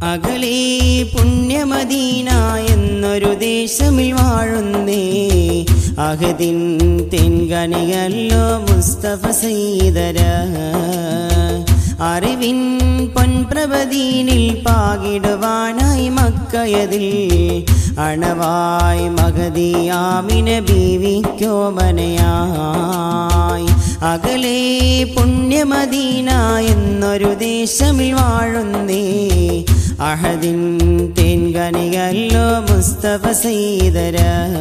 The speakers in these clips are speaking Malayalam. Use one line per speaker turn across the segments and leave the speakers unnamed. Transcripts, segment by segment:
അകലേ പുണ്യമദീന എന്നൊരു ദേശമിൽ വാഴുന്നേ അഹദിൻ തെൻകനിയല്ലോ മുസ്തഫ സൈദര അറിവിൻ പൊൻപ്രഭദീനിൽ പാകിടുവാനായി മക്കയതിൽ അണവായി മഹദിയാമിന ബീവിക്കോമനയായി അകലേ പുണ്യമദീന എന്നൊരു ദേശമിൽ വാഴുന്നേ അഹദിൻ തേൻകനിയല്ലോ മുസ്തഫ സൈദര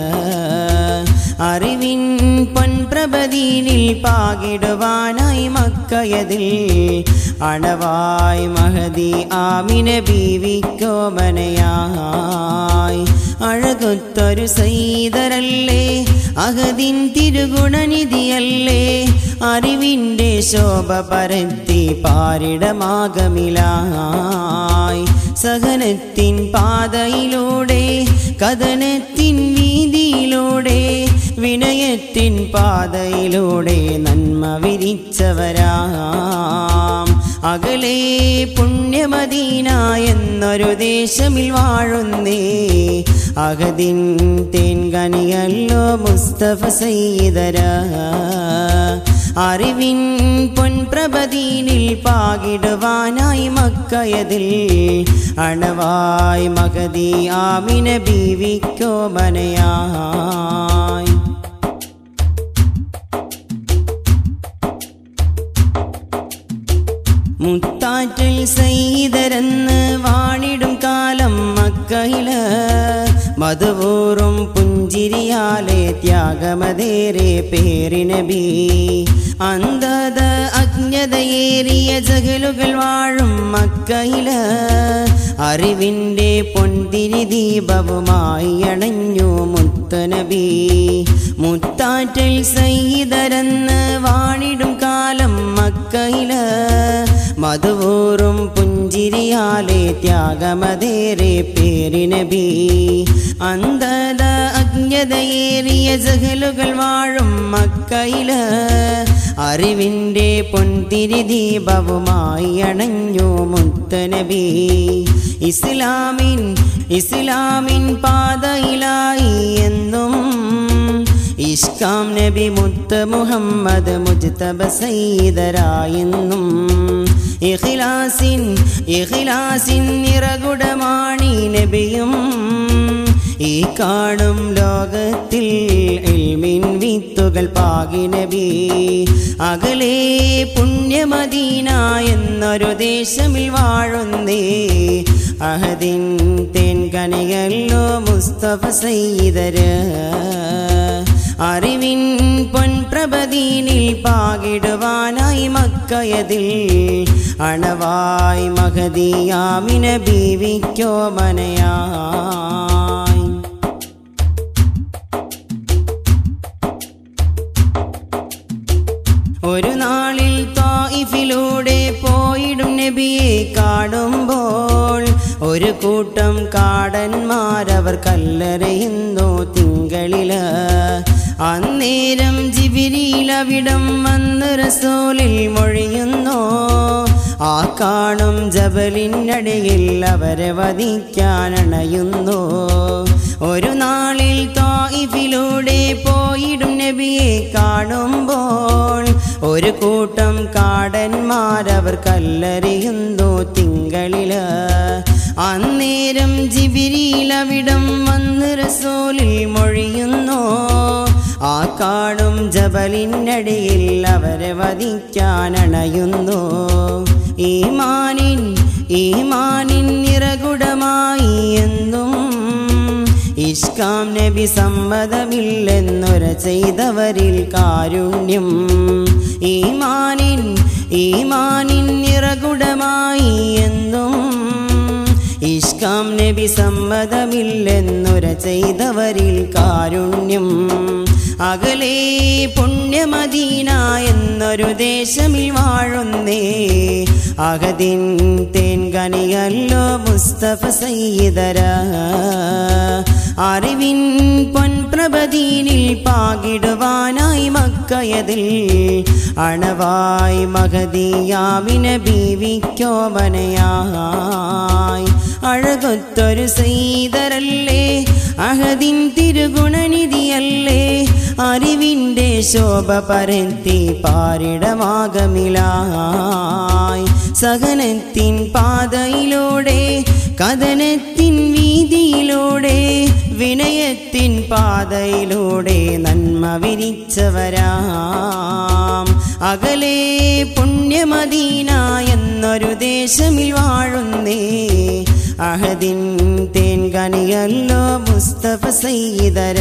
അറിവിൻ പൊൻപ്രഭദീനിൽ പാകിടുവാനായി മക്കയതിൽ അണവായി മഹതി ആമിന ബീവിക്കോമനയായി അഴകൊത്തൊരു സൈതരല്ലേ അഹദിൻ തിരുഗുണനിധിയല്ലേ അറിവിൻ്റെ ശോഭ പരത്തി പാരിടമാകമിലായി സഹനത്തിൻ പാതയിലൂടെ കഥനത്തിൻ വീതിയിലൂടെ വിനയത്തിൻ പാതയിലൂടെ നന്മ വിരിച്ചവരാം അകലേ പുണ്യമദീന എന്നൊരു ദേശമിൽ വാഴുന്നേ അഹദിൻ തേൻകനിയല്ലോ മുസ്തഫ സൈദര അറിവിൻ പൊൻപ്രഭദീനിൽ പാകിടുവാനായി മക്കയതിൽ അണവായി മകതി ആമിന ബീവിക്കോമനയായി മുത്താറ്റിൽ സൈതരെന്ന് വാണിടും കാലം മക്കയില് മധുവൂറും പുഞ്ചിരിയാലെ ത്യാഗമതേറെ പേരിനബി അന്ധത അജ്ഞതയേറിയ ജഗലുകൾ വാഴും മക്കയില് അറിവിൻ്റെ പൊന്തിരി ദീപവുമായി അണഞ്ഞു മുത്തനബി മുത്താറ്റൽ സൈതരെന്ന് വാണിടും കാലം മക്കയില് മധുവൂറും പുഞ്ചിരിയാലെ ത്യാഗമതേറെ പേരിനബി അന്ധത അജ്ഞതയേറിയ ജഹലുകൾ വാഴും മക്കയില് അറിവിൻ്റെ പൊന്തിരി ദീപവുമായി അണഞ്ഞു മുത്തനബി ഇസ്ലാമിൻ ഇസ്ലാമിൻ പാതയിലായി എന്നും ഇഷ്കാം നബി മുത്ത് മുഹമ്മദ് മുജ്തബ സൈദരായെന്നും ഇഖിലാസിൻ ഇഖിലാസിൻ നിറകുടമാണി നബിയും ഈ കാണും ലോകത്തിൽ ഇൽമിൻ വിത്തുകൾ പാകി നബി അകലേ പുണ്യമദീന എന്നൊരു ദേശമിൽ വാഴുന്നേ അഹദിൻ തേൻകനിയല്ലോ മുസ്തഫ സൈദര അറിവിൻ പൊൻപ്രഭദീനിൽ പാകിടുവാനായി മക്കയതിൽ അണവായി മഹദിയാമിന ബീവിക്കോമനയായി ഒരു നാളിൽ തായിഫിലൂടെ പോയിടും നബിയെ കാണുമ്പോൾ ഒരു കൂട്ടം കാടന്മാരവർ കല്ലെറിയുന്നു തിങ്കളില് അന്നേരം ജിബിരിയിലവിടം വന്ന് റസൂലിൽ മൊഴിയുന്നു ആ കാണും ജബലിനടിയിൽ അവരെ വധിക്കാനണയുന്നു ഒരു നാളിൽ തായിഫിലൂടെ പോയിടും നബിയെ കാണുമ്പോൾ ഒരു കൂട്ടം കാടന്മാരവർ കല്ലെറിയുന്നു തിങ്കളില് അന്നേരം ജിബിരിയിലവിടം വന്ന് റസൂലിൽ മൊഴിയുന്നു ആ കാണും ജബലിനടിയിൽ അവരെ വധിക്കാനണയുന്നു ഈമാനിൻ ഈമാനിൻ നിറകുടമായി എന്നും ഇഷ്കാം നബി സമ്മതമില്ലെന്നൊര ചെയ്തവരിൽ കാരുണ്യം ഈമാനിൻ ഈമാനിൻ നിറകുടമായി എന്നും ഇഷ്കാം നബി സമ്മതമില്ലെന്നൊര ചെയ്തവരിൽ കാരുണ്യം അകലേ പുണ്യമദീന എന്നൊരു ദേശമിൽ വാഴുന്നേ അകതിൻ തേൻകനിയല്ലോ മുസ്തഫ സയ്യിദര അറിവിൻ പൊൻപ്രഭദീനിൽ പാകിടുവാനായി മക്കയതിൽ അണവായി മഹദിയാമിന ബീവിക്കോമനയായി അഴകൊത്തൊരു സൈതരല്ലേ അഹദിൻ തിരുഗുണനിധിയല്ലേ അറിവിൻ്റെ ശോഭ പരത്തി പാരിടമാകമിലായി സഹനത്തിൻ പാതയിലൂടെ കഥനത്തിൻ വീതിയിലൂടെ വിനയത്തിൻ പാതയിലൂടെ നന്മ വിരിച്ചവരാം അകലെ പുണ്യമദീന എന്നൊരു ദേശമിൽ വാഴുന്നേ അഹദിൻ തേൻകനിയല്ലോ മുസ്തഫ സയ്യിദര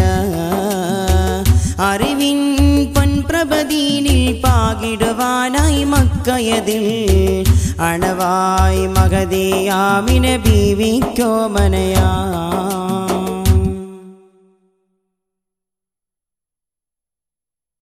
അറിവിൻ പൊൻപ്രഭദീനിൽ പാകിടുവാനായി മക്കയതിൽ അണവായി മകതിയാമിന ബീവിക്കോമനയാ